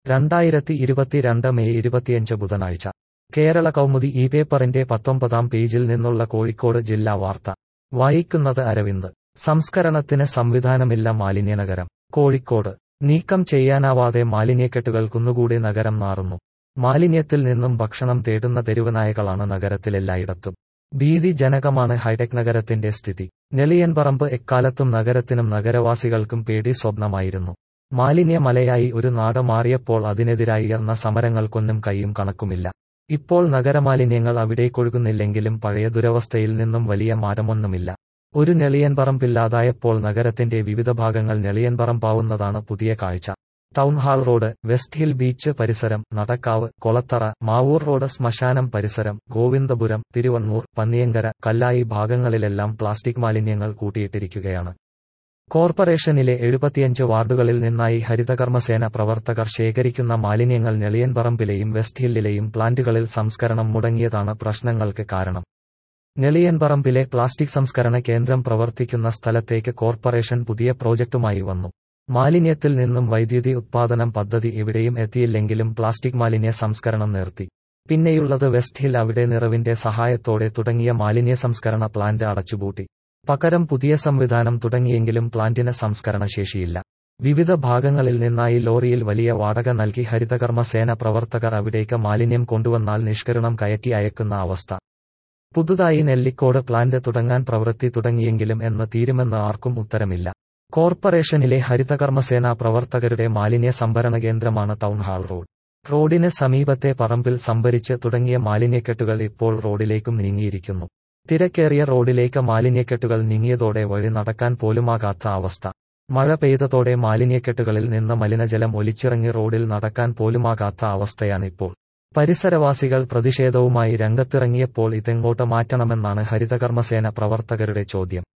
രണ്ടായിരത്തി ഇരുപത്തിരണ്ട് മെയ് ഇരുപത്തിയഞ്ച് ബുധനാഴ്ച കേരള കൗമുദി ഈ പേപ്പറിന്റെ പത്തൊമ്പതാം പേജിൽ നിന്നുള്ള കോഴിക്കോട് ജില്ലാ വാർത്ത വായിക്കുന്നത് അരവിന്ദ് സംസ്കരണത്തിന് സംവിധാനമില്ല മാലിന്യനഗരം കോഴിക്കോട് നീക്കം ചെയ്യാനാവാതെ മാലിന്യക്കെട്ടുകൾ കുന്നുകൂടി നഗരം നാറുന്നു മാലിന്യത്തിൽ നിന്നും ഭക്ഷണം തേടുന്ന തെരുവുനായകളാണ് നഗരത്തിലെല്ലായിടത്തും ഭീതിജനകമാണ് ഹൈടെക് നഗരത്തിന്റെ സ്ഥിതി നെളിയൻപറമ്പ് എക്കാലത്തും നഗരത്തിനും നഗരവാസികൾക്കും പേടി സ്വപ്നമായിരുന്നു മാലിന്യമലയായി ഒരു നാട് മാറിയപ്പോൾ അതിനെതിരായി ഉയർന്ന സമരങ്ങൾക്കൊന്നും കൈയും കണക്കുമില്ല ഇപ്പോൾ നഗരമാലിന്യങ്ങൾ അവിടേക്കൊഴുകുന്നില്ലെങ്കിലും പഴയ ദുരവസ്ഥയിൽ നിന്നും വലിയ മാറ്റമൊന്നുമില്ല ഒരു നെളിയൻപറമ്പില്ലാതായപ്പോൾ നഗരത്തിന്റെ വിവിധ ഭാഗങ്ങൾ നെളിയൻപറമ്പാവുന്നതാണ് പുതിയ കാഴ്ച town hall road west hill beach പരിസരം നടക്കാവ് കൊളത്തറ മാവൂർ റോഡ് ശ്മശാനം പരിസരം ഗോവിന്ദപുരം തിരുവണ്ണൂർ പന്നിയങ്കര കല്ലായി ഭാഗങ്ങളിലെല്ലാം പ്ലാസ്റ്റിക് മാലിന്യങ്ങൾ കൂട്ടിയിട്ടിരിക്കുകയാണ് കോർപ്പറേഷനിലെ എഴുപത്തിയഞ്ച് വാർഡുകളിൽ നിന്നായി ഹരിതകർമ്മസേന പ്രവർത്തകർ ശേഖരിക്കുന്ന മാലിന്യങ്ങൾ നെളിയൻപറമ്പിലെയും വെസ്റ്റ് ഹില്ലിലെയും പ്ലാന്റുകളിൽ സംസ്കരണം മുടങ്ങിയതാണ് പ്രശ്നങ്ങൾക്ക് കാരണം നെളിയൻപറമ്പിലെ പ്ലാസ്റ്റിക് സംസ്കരണ കേന്ദ്രം പ്രവർത്തിക്കുന്ന സ്ഥലത്തേക്ക് കോർപ്പറേഷൻ പുതിയ പ്രോജക്റ്റുമായി വന്നു മാലിന്യത്തിൽ നിന്നും വൈദ്യുതി ഉത്പാദനം പദ്ധതി എവിടെയും എത്തിയില്ലെങ്കിലും പ്ലാസ്റ്റിക് മാലിന്യ സംസ്കരണം നിർത്തി പിന്നെയുള്ളത് വെസ്റ്റ് ഹിൽ അവിടെ നിറവിന്റെ സഹായത്തോടെ തുടങ്ങിയ മാലിന്യ സംസ്കരണ പ്ലാന്റ് അടച്ചുപൂട്ടി പകരം പുതിയ സംവിധാനം തുടങ്ങിയെങ്കിലും പ്ലാന്റിന് സംസ്കരണ ശേഷിയില്ല വിവിധ ഭാഗങ്ങളിൽ നിന്നായി ലോറിയിൽ വലിയ വാടക നൽകി ഹരിതകർമ്മ സേന പ്രവർത്തകർ അവിടേക്ക് മാലിന്യം കൊണ്ടുവന്നാൽ നിഷ്കരണം കയറ്റി അയക്കുന്ന അവസ്ഥ പുതുതായി നെല്ലിക്കോട് പ്ലാന്റ് തുടങ്ങാൻ പ്രവൃത്തി തുടങ്ങിയെങ്കിലും എന്ന് തീരുമെന്ന് ആർക്കും ഉത്തരമില്ല കോർപ്പറേഷനിലെ ഹരിതകർമ്മസേന പ്രവർത്തകരുടെ മാലിന്യ സംഭരണ കേന്ദ്രമാണ് ടൗൺ ഹാൾ റോഡ് റോഡിന് സമീപത്തെ പറമ്പിൽ സംഭരിച്ച് തുടങ്ങിയ മാലിന്യക്കെട്ടുകൾ ഇപ്പോൾ റോഡിലേക്കും നീങ്ങിയിരിക്കുന്നു തിരക്കേറിയ റോഡിലേക്ക് മാലിന്യക്കെട്ടുകൾ നീങ്ങിയതോടെ വഴി നടക്കാൻ പോലുമാകാത്ത അവസ്ഥ മഴ പെയ്തതോടെ മാലിന്യക്കെട്ടുകളിൽ നിന്ന് മലിനജലം ഒലിച്ചിറങ്ങി റോഡിൽ നടക്കാൻ പോലുമാകാത്ത അവസ്ഥയാണിപ്പോൾ പരിസരവാസികൾ പ്രതിഷേധവുമായി രംഗത്തിറങ്ങിയപ്പോൾ ഇതെങ്ങോട്ട് മാറ്റണമെന്നാണ് ഹരിതകർമ്മസേന പ്രവർത്തകരുടെ ചോദ്യം